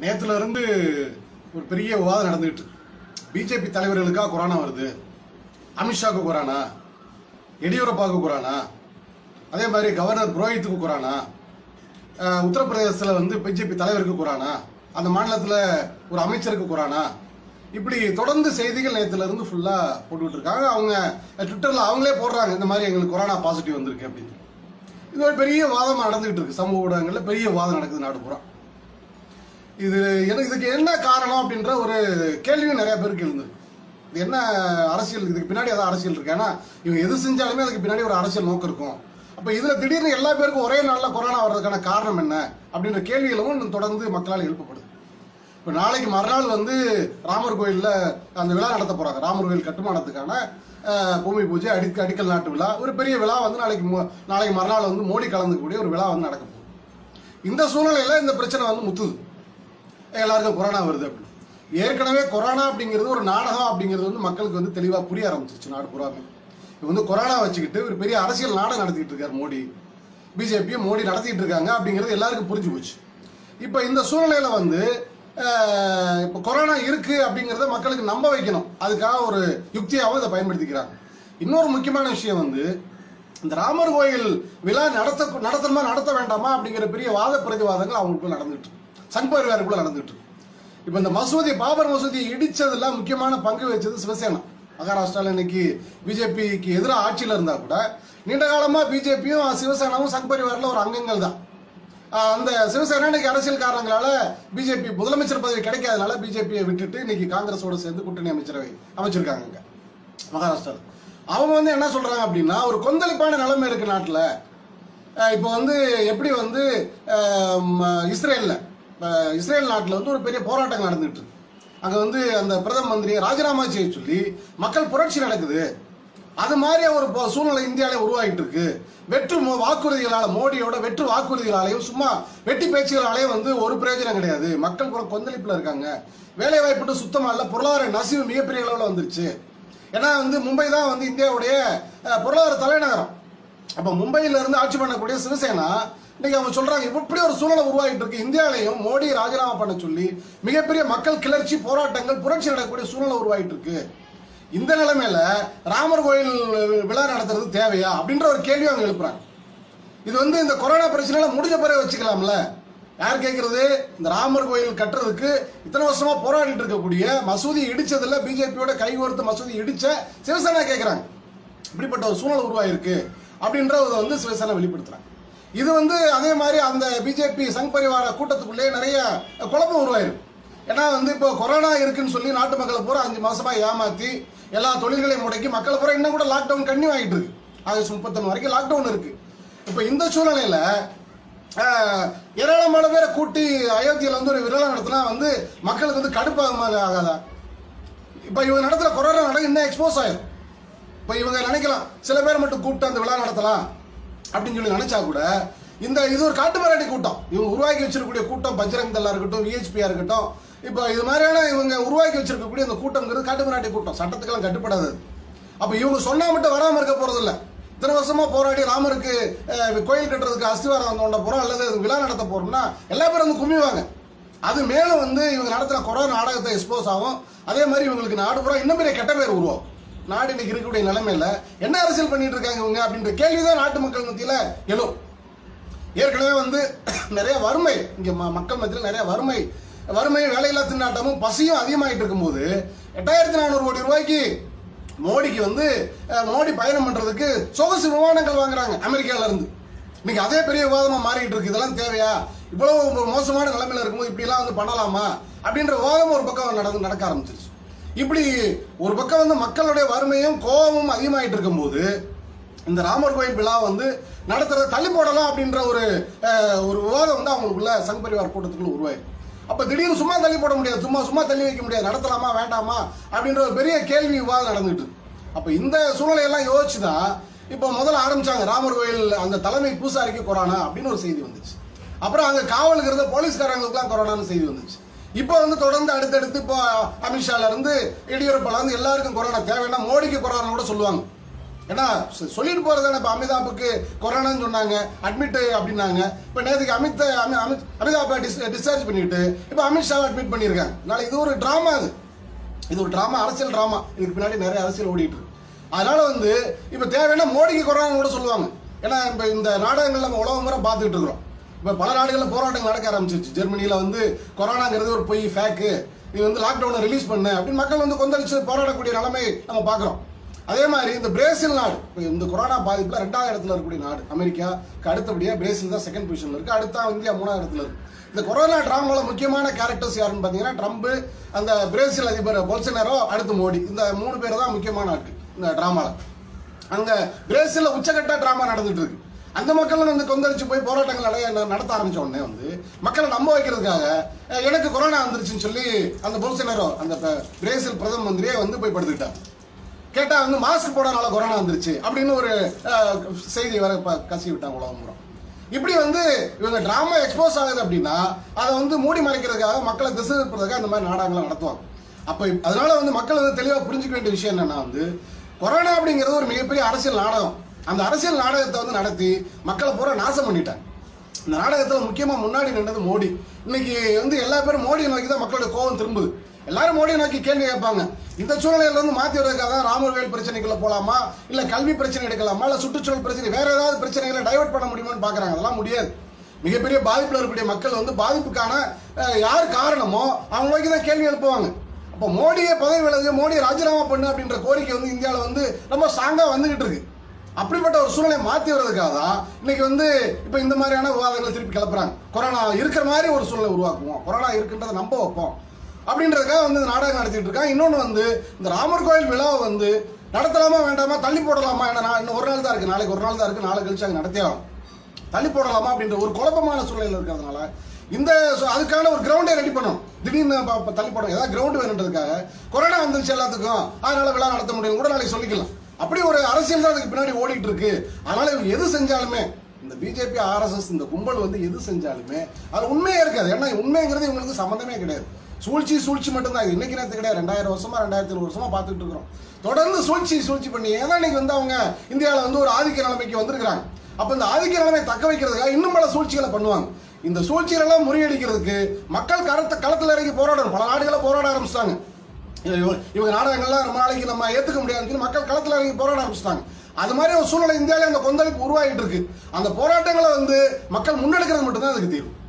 நேத்துல இருந்து ஒரு பெரிய விவாதம் நடந்துகிட்டு பிஜேபி தலைவர்களுக்கா கொரோனா வருது அமித்ஷாக்கு கொரோனா எடியூரப்பாவுக்கு கொரோனா அதே மாதிரி கவர்னர் புரோஹித்துக்கு கொரோனா அஹ், உத்தரப்பிரதேசத்தில் வந்து பிஜேபி தலைவருக்கு கொரோனா அந்த மாநிலத்தில் ஒரு அமைச்சருக்கு கொரோனா இப்படி தொடர்ந்து செய்திகள் நேத்துல இருந்து ஃபுல்லா போட்டுக்கிட்டு இருக்காங்க அவங்க ட்விட்டர்ல அவங்களே போடுறாங்க இந்த மாதிரி எங்களுக்கு கொரோனா பாசிட்டிவ் வந்திருக்கு அப்படின்னு இது ஒரு பெரிய வாதம் நடந்துகிட்டு இருக்கு சமூக ஊடகங்கள்ல பெரிய வாதம் நடக்குது நாடு பூரா இது எனக்கு இதுக்கு என்ன காரணம் அப்படின்ற ஒரு கேள்வியும் நிறைய பேருக்கு இருந்தது இது என்ன அரசியல் இதுக்கு பின்னாடி ஏதாவது அரசியல் இருக்கு ஏன்னா இவங்க எது செஞ்சாலுமே அதுக்கு பின்னாடி ஒரு அரசியல் நோக்கம் இருக்கும் அப்ப இதுல திடீர்னு எல்லா பேருக்கும் ஒரே நாள்ல கொரோனா வர்றதுக்கான காரணம் என்ன அப்படின்ற கேள்விகளும் இன்னும் தொடர்ந்து மக்களால் எழுப்பப்படுது இப்போ நாளைக்கு மறுநாள் வந்து ராமர் கோயில்ல அந்த விழா நடத்த போறாங்க ராமர் கோயில் கட்டுமானத்துக்கான அஹ், பூமி பூஜை அடிக்க அடிக்கல் நாட்டு விழா ஒரு பெரிய விழா வந்து நாளைக்கு மு- நாளைக்கு மறுநாள் வந்து மோடி கலந்துக்கூடிய ஒரு விழா வந்து நடக்க போகுது இந்த சூழ்நிலையில இந்த பிரச்சனை வந்து முத்துது எல்லாருக்கும் கொரோனா வருது அப்படின்னு ஏற்கனவே கொரோனா அப்படிங்கிறது ஒரு நாடகம் அப்படிங்கிறது வந்து மக்களுக்கு வந்து தெளிவாக புரிய ஆரம்பிச்சிருச்சு நாடு பூராமே இப்போ வந்து கொரோனா வச்சுக்கிட்டு ஒரு பெரிய அரசியல் நாடகம் நடத்திக்கிட்டு இருக்காரு மோடி பிஜேபியும் மோடி நடத்திட்டு இருக்காங்க அப்படிங்கிறது எல்லாருக்கும் புரிஞ்சு போச்சு இப்போ இந்த சூழ்நிலையில வந்து அஹ், இப்போ கொரோனா இருக்கு அப்படிங்கிறத மக்களுக்கு நம்ப வைக்கணும் அதுக்காக ஒரு யுக்தியாகவும் இதை பயன்படுத்திக்கிறாங்க இன்னொரு முக்கியமான விஷயம் வந்து இந்த ராமர் கோயில் விழா நடத்த நடத்தணுமா நடத்த வேண்டாமா அப்படிங்கிற பெரிய வாத பிரதிவாதங்கள் அவங்களுக்குள்ள நடந்துட்டு இருக்கு. சங் பரிவாருக்குள்ள நடந்துட்டு இருக்கு. இப்போ இந்த மசூதி பாபர் மசூதியை இடிச்சதுல முக்கியமான பங்கு வச்சது சிவசேனா மகாராஷ்டிரால இன்னைக்கு பிஜேபிக்கு எதிராக ஆட்சியில் இருந்தா கூட நீண்ட காலமா பிஜேபியும் சிவசேனாவும் சங் பரிவாரில் ஒரு அங்கங்கள் தான் ஆஹ் அந்த சிவசேனா இன்னைக்கு அரசியல் காரணங்களால பிஜேபி முதலமைச்சர் பதவி கிடைக்காதனால பிஜேபியை விட்டுட்டு இன்னைக்கு காங்கிரஸோட சேர்ந்து கூட்டணி அமைச்சரவை அமைச்சிருக்காங்க இங்க மகாராஷ்டிரால அவங்க வந்து என்ன சொல்றாங்க அப்படின்னா ஒரு கொந்தளிப்பான நிலைமை இருக்கு நாட்டில் இப்போ வந்து எப்படி வந்து அஹ், ம- இஸ்ரேல்ல அஹ், இஸ்ரேல் நாட்டில் வந்து ஒரு பெரிய போராட்டம் நடந்துட்டு இருக்கு அங்கே வந்து அந்த பிரதம மந்திரியை ராஜினாமா செய்ய சொல்லி மக்கள் புரட்சி நடக்குது அது மாதிரி ஒரு பொ- சூழ்நிலை இந்தியாவில உருவாகிட்டு இருக்கு வெற்று மோ- வாக்குறுதிகளால மோடியோட வெற்று வாக்குறுதிகளாலையும் சும்மா வெட்டி பேச்சுகளாலையும் வந்து ஒரு பிரயோஜனம் கிடையாது மக்கள் கூட கொந்தளிப்புல இருக்காங்க வேலை வாய்ப்பு சுத்தமா இல்ல பொருளாதார நசிவு மிகப்பெரிய அளவில் வந்துருச்சு ஏன்னா வந்து மும்பை தான் வந்து இந்தியாவுடைய அஹ், பொருளாதார தலைநகரம் அப்ப மும்பையில இருந்து ஆட்சி பண்ணக்கூடிய சிவசேனா இன்னைக்கு அவங்க சொல்றாங்க இப்படி ஒரு சூழலை உருவாகிட்டு இருக்கு இந்தியாவிலையும் மோடி ராஜினாமா பண்ண சொல்லி மிகப்பெரிய மக்கள் கிளர்ச்சி போராட்டங்கள் புரட்சி நடக்கக்கூடிய சூழலை உருவாகிட்டு இருக்கு இந்த நிலைமையில ராமர் கோயில் விழா நடத்துறது தேவையா அப்படின்ற ஒரு கேள்வி அவங்க எழுப்புறாங்க இது வந்து இந்த கொரோனா பிரச்சனையில முடிஞ்ச பிறகு வச்சுக்கலாம்ல யார் கேட்கறது இந்த ராமர் கோயில் கட்டுறதுக்கு இத்தனை வருஷமா போராடிட்டு இருக்கக்கூடிய மசூதி இடிச்சதுல பிஜேபியோட கைகோர்த்து மசூதி இடிச்ச சிவசேனா கேட்கறாங்க இப்படிப்பட்ட ஒரு சூழல் உருவாயிருக்கு அப்படின்றத வந்து சிவசேனா வெளிப்படுத்துறாங்க இது வந்து அதே மாதிரி அந்த பிஜேபி சங் பரிவார கூட்டத்துக்குள்ளே நிறைய குழப்பம் உருவாயிருக்கு ஏன்னா வந்து இப்போ கொரோனா இருக்குன்னு சொல்லி நாட்டு மக்களை பூரா அஞ்சு மாசமா ஏமாத்தி எல்லா தொழில்களையும் முடக்கி மக்களை பூரா இன்னும் கூட லாக்டவுன் கண்ணி வாங்கிட்டு இருக்கு ஆகஸ்ட் முப்பத்தொன்னு வரைக்கும் லாக்டவுன் இருக்கு இப்போ இந்த சூழ்நிலையில ஆஹ், ஏராளமான பேரை கூட்டி அயோத்தியில வந்து ஒரு விரலம் நடத்தினா வந்து மக்களுக்கு வந்து கடுப்பாக ஆகாதா இப்போ இவங்க நடத்துற கொரோனா நடக்க இன்னும் எக்ஸ்போஸ் ஆயிரும் இப்போ இவங்க நினைக்கலாம் சில பேர் மட்டும் கூப்பிட்டு அந்த விழா நடத்தலாம் அப்படின்னு சொல்லி நினைச்சா கூட இந்த இது ஒரு காட்டு மிராண்டி கூட்டம் இவங்க உருவாக்கி வச்சிருக்கக்கூடிய கூட்டம் பஜ்ரங் தல்லா இருக்கட்டும் விஹெச்பியா இருக்கட்டும் இப்போ இது மாதிரியான இவங்க உருவாக்கி வச்சிருக்கக்கூடிய இந்த கூட்டம்ங்கிறது காட்டு மிராண்டி கூட்டம் சட்டத்துக்கெல்லாம் கட்டுப்படாது அப்போ இவங்க சொன்னா மட்டும் வராம இருக்க போறது இல்ல இத்தனை வருஷமா போராடி ராமருக்கு அஹ், கோயில் கட்டுறதுக்கு அஸ்திவாரம் தோண்ட போறோம் அல்லது விழா நடத்த போறோம்னா எல்லா பேரும் வந்து குமிவாங்க அது மேலும் வந்து இவங்க நடத்துற கொரோனா நாடகத்தை எக்ஸ்போஸ் ஆகும் அதே மாதிரி இவங்களுக்கு நாடு பூரா இன்னும் பெரிய கெட்ட பேர் உருவாகும் நாடு இன்னைக்கு இருக்கக்கூடிய நிலைமையில என்ன அரசியல் பண்ணிட்டு இருக்காங்க இவங்க அப்படின்ற கேள்விதான் நாட்டு மக்கள் மத்தியில எழும் ஏற்கனவே வந்து நிறைய வறுமை இங்க ம- மக்கள் மத்தியில் நிறைய வறுமை வறுமை வேலையில்லா திண்டாட்டமும் பசியும் அதிகமாயிட்டு இருக்கும்போது எட்டாயிரத்தி நானூறு கோடி ரூபாய்க்கு மோடிக்கு வந்து அஹ், மோடி பயணம் பண்றதுக்கு சொகுசு விமானங்கள் வாங்குறாங்க அமெரிக்கால இருந்து இன்னைக்கு அதே பெரிய விவாதமா மாறிட்டு இருக்கு இதெல்லாம் தேவையா இவ்வளவு மோசமான நிலைமையில இருக்கும்போது இப்படி எல்லாம் வந்து பண்ணலாமா அப்படின்ற விவாதம் ஒரு பக்கம் நடந்து நடக்க ஆரம்பிச்சிருச்சு இப்படி ஒரு பக்கம் வந்து மக்களுடைய வறுமையும் கோபமும் அதிகமாயிட்டு இருக்கும்போது இந்த ராமர் கோயில் விழா வந்து நடத்துறத தள்ளி போடலாம் அப்படின்ற ஒரு அஹ், ஒரு விவாதம் வந்து அவங்களுக்குள்ள சங் பரிவார் கூட்டத்துக்குள்ள உருவாயிருக்கு அப்ப திடீர்னு சும்மா தள்ளி போட முடியாது சும்மா சும்மா தள்ளி வைக்க முடியாது நடத்தலாமா வேண்டாமா அப்படின்ற ஒரு பெரிய கேள்வி விவாதம் நடந்துட்டு இருக்கு. அப்ப இந்த சூழ்நிலையெல்லாம் யோசிச்சு தான் இப்போ முதல்ல ஆரம்பிச்சாங்க ராமர் கோயில் அந்த தலைமை பூசாரிக்கு கொரோனா அப்படின்னு ஒரு செய்தி வந்துச்சு அப்புறம் அங்க காவலுக்கு இருந்த போலீஸ்காரங்களுக்குலாம் கொரோனான்னு செய்தி வந்துச்சு இப்போ வந்து தொடர்ந்து அடுத்தடுத்து இப்போ அமித்ஷால இருந்து எடியூரப்பால இருந்து எல்லாருக்கும் கொரோனா தேவைன்னா மோடிக்கு கொரோனா கூட சொல்லுவாங்க ஏன்னா சொ- சொல்லிட்டு போறதானே இப்போ அமிதாப்புக்கு கொரோனான்னு சொன்னாங்க அட்மிட் அப்படின்னாங்க இப்போ நேற்றுக்கு அமித் அமி- அமித் அமிதாப்பை டிஸ் டிஸ்சார்ஜ் பண்ணிட்டு இப்போ அமித்ஷாவை அட்மிட் பண்ணியிருக்காங்க அதனால இது ஒரு ட்ராமா அது இது ஒரு ட்ராமா அரசியல் ட்ராமா இதுக்கு பின்னாடி நிறைய அரசியல் ஓடிட்டு இருக்கு அதனால வந்து இப்போ தேவைன்னா மோடிக்கு கொரோனா கூட சொல்லுவாங்க ஏன்னா இப்போ இந்த நாடகங்கள் நம்ம உலகம் முறை பார்த்துக்கிட்டு இருக்கிறோம் இப்போ பல நாடுகளில் போராட்டங்கள் நடக்க ஆரம்பிச்சிருச்சு ஜெர்மனியில் வந்து கொரோனாங்கிறது ஒரு பொய் ஃபேக்கு இது வந்து லாக்டவுனை ரிலீஸ் பண்ணு அப்படின்னு மக்கள் வந்து கொந்தளிச்சு போராடக்கூடிய நிலைமை நம்ம பார்க்குறோம் அதே மாதிரி இந்த பிரேசில் நாடு இப்ப இந்த கொரோனா பாதிப்புல ரெண்டாவது இடத்துல இருக்கக்கூடிய நாடு அமெரிக்காவுக்கு அடுத்தபடியா பிரேசில் தான் செகண்ட் பொசிஷன்ல இருக்கு அடுத்தா இந்தியா மூணாவது இடத்துல இருக்கு இந்த கொரோனா டிராமால முக்கியமான கேரக்டர்ஸ் யாருன்னு பாத்தீங்கன்னா ட்ரம்ப் அந்த பிரேசில் அதிபர் பொல்சனரோ அடுத்து மோடி இந்த மூணு பேர் தான் முக்கியமான ஆட்கள் இந்த டிராமால அங்க பிரேசில்ல உச்சகட்ட டிராமா நடந்துட்டு இருக்கு அந்த மக்கள் வந்து கொந்தளிச்சு போய் போராட்டங்கள் நிறைய ந- நடத்த ஆரம்பிச்ச உடனே வந்து மக்களை நம்ப வைக்கிறதுக்காக அஹ், எனக்கு கொரோனா வந்துருச்சுன்னு சொல்லி அந்த பொல்சனரோ அந்த ப- பிரேசில் பிரதம மந்திரியே வந்து போய் படுத்துக்கிட்டாங்க கேட்டா வந்து மாஸ்க் போடனால கொரோனா வந்துருச்சு அப்படின்னு ஒரு அஹ், செய்தி வர ப- கசி விட்டாங்க உலகம் பூரா இப்படி வந்து இவங்க டிராமா எக்ஸ்போஸ் ஆகுது அப்படின்னா அதை வந்து மூடி மறைக்கிறதுக்காக மக்களை திசை திருப்புறதுக்காக இந்த மாதிரி நாடகங்களை நடத்துவாங்க அப்ப இப்ப- அதனால வந்து மக்கள் வந்து தெளிவா புரிஞ்சுக்க வேண்டிய விஷயம் என்னன்னா வந்து கொரோனா அப்படிங்கிறது ஒரு மிகப்பெரிய அரசியல் நாடகம் அந்த அரசியல் நாடகத்தை வந்து நடத்தி மக்களை பூரா நாசம் பண்ணிட்டாங்க இந்த நாடகத்துல முக்கியமா முன்னாடி நின்றது மோடி இன்னைக்கு வந்து எல்லா பேரும் மோடியை நோக்கி தான் மக்களோட கோபம் திரும்புது எல்லாரும் மோடியை நோக்கி கேள்வி கேட்பாங்க இந்த சூழ்நிலையில இருந்து மாத்தி வருவதற்காக தான் ராமர்வேல் பிரச்சனைக்குள்ள போலாமா இல்ல கல்வி பிரச்சனை எடுக்கலாமா இல்ல சுற்றுச்சூழல் பிரச்சனை வேற ஏதாவது பிரச்சனைகளை டைவர்ட் பண்ண முடியுமான்னு பாக்குறாங்க அதெல்லாம் முடியாது மிகப்பெரிய பாதிப்புல இருக்கக்கூடிய மக்கள் வந்து பாதிப்புக்கான அஹ், யார் காரணமோ அவங்க நோக்கி தான் கேள்வி எழுப்புவாங்க அப்போ மோடியை பதவி விலகு மோடியை ராஜினாமா பண்ணு அப்படின்ற கோரிக்கை வந்து இந்தியாவில் வந்து ரொம்ப ஸ்ட்ராங்கா வந்துகிட்டு இருக்கு அப்படிப்பட்ட ஒரு சூழ்நிலை மாத்தி வர்றதுக்காக தான் இன்னைக்கு வந்து இப்போ இந்த மாதிரியான விவாதங்களை திருப்பி கிளப்புறாங்க கொரோனா இருக்கிற மாதிரி ஒரு சூழ்நிலை உருவாக்குவோம் கொரோனா இருக்குன்றதை நம்ப வைப்போம் அப்படின்றதுக்காக வந்து இந்த நாடகம் நடத்திட்டு இருக்காங்க இன்னொன்று வந்து இந்த ராமர் கோயில் விழாவை வந்து நடத்தலாமா வேண்டாமா தள்ளி போடலாமா ஏன்னா நான் இன்னும் ஒரு நாள் தான் இருக்கு நாளைக்கு ஒரு நாள் தான் இருக்கு நாளை கழிச்சு அங்கே நடத்தியே ஆகணும் தள்ளி போடலாமா அப்படின்ற ஒரு குழப்பமான சூழ்நிலை இருக்கிறதுனால இந்த சு- அதுக்கான ஒரு கிரவுண்டை ரெடி பண்ணணும் திடீர்னு ப- ப- தள்ளி போடணும் ஏதாவது கிரவுண்ட் வேணுன்றதுக்காக கொரோனா வந்துருச்சு எல்லாத்துக்கும் அதனால விழா நடத்த முடியும் கூட நாளைக்கு சொல்லிக்கலாம் அப்படி ஒரு அரசியல் தான் அதுக்கு பின்னாடி ஓடிட்டு இருக்கு அதனால இவங்க எது செஞ்சாலுமே இந்த பிஜேபி ஆர்எஸ்எஸ் இந்த கும்பல் வந்து எது செஞ்சாலுமே அது உண்மையே இருக்காது ஏன்னா உண்மைங்கிறது இவங்களுக்கு சம்மந்தமே கிடையாது சூழ்ச்சி சூழ்ச்சி மட்டும்தான் இது இன்னைக்கு நேரத்து கிடையாது ரெண்டாயிரம் வருஷமா ரெண்டாயிரத்தி ஐநூறு வருஷமா பார்த்துட்டு இருக்கிறோம் தொடர்ந்து சூழ்ச்சி சூழ்ச்சி பண்ணி ஏன்னா இன்னைக்கு வந்து அவங்க இந்தியாவில் வந்து ஒரு ஆதிக்க நிலைமைக்கு வந்திருக்கிறாங்க அப்ப இந்த ஆதிக்க நிலைமை தக்க வைக்கிறதுக்காக இன்னும் பல சூழ்ச்சிகளை பண்ணுவாங்க இந்த சூழ்ச்சிகளெல்லாம் முறியடிக்கிறதுக்கு மக்கள் கரத்தை களத்தில் இறங்கி போராடணும் பல நாடுகளை போராட ஆரம்பிச்சிட்டாங்க இவங்க இவங்க நாடகங்கள்லாம் ரொம்ப நாளைக்கு நம்ம ஏத்துக்க முடியாதுன்னு சொல்லி மக்கள் களத்தில் இறங்கி போராட ஆரம்பிச்சிட்டாங்க அது மாதிரி ஒரு சூழ்நிலை இந்தியாவில அந்த கொந்தளிப்பு உருவாகிட்டு இருக்கு அந்த போராட்டங்களை வந்து மக்கள் முன்னெடுக்கிறது மட்டும்தான் அதுக்கு தீர்வு